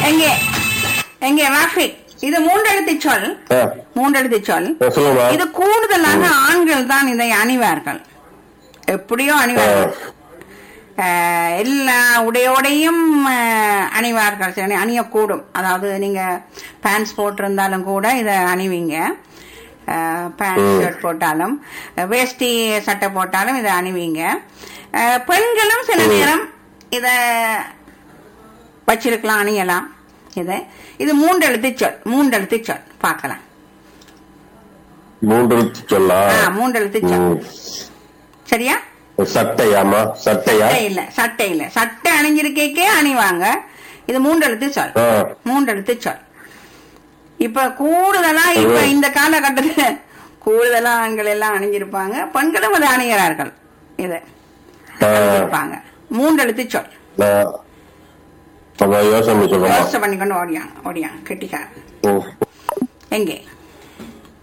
எங்கே எங்கே ராஃபிக் இது மூன்றெழுத்து சொல் ஆ, மூன்றெழுத்து சொல் ஆ, சொல்லுங்கம்மா இது கூடுதலாக ஆண்கள் தான் இதை அணிவார்கள் எப்படியோ அணிவார்கள் ஆஹ், எல்லா உடையோடையும் ஆஹ், அணிவார்கள் சரி, அணியக்கூடும் அதாவது நீங்க பேண்ட்ஸ் போட்டிருந்தாலும் கூட இதை அணிவீங்க பேண்ட் ம். ஷர்ட் போட்டாலும் வேஷ்டி சட்டை போட்டாலும் இதை அணிவீங்க ஆஹ், பெண்களும் சில நேரம் இத வச்சிருக்கலாம் அணியலாம் இதை இது மூன்றெழுத்து சொல் மூன்றெழுத்து சொல் பார்க்கலாம் மூன்று சொல்லா ஆ, மூன்றெழுத்து சொல் ம். சரியா சட்டையாமா சட்டையா சட்டை இல்ல சட்டை இல்ல சட்டை அணிஞ்சிருக்கே அணிவாங்க இது மூன்றெழுத்து சொல் ஆ, மூன்றெழுத்து சொல் இப்ப கூடுதலா இப்ப ம். இந்த காலகட்டத்துல கூடுதலா ஆண்கள் எல்லாம் அணிஞ்சிருப்பாங்க பெண்களும் அதை அணிகிறார்கள் இதை ஆ, அணிஞ்சிருப்பாங்க மூன்றெழுத்து சொல் நான் அப்ப யோசனை சொல்லுமா யோசனை பண்ணிக்கொண்டு ஓடியாங்க ஓடியாங்க கெட்டிக்காரன் ம். எங்கே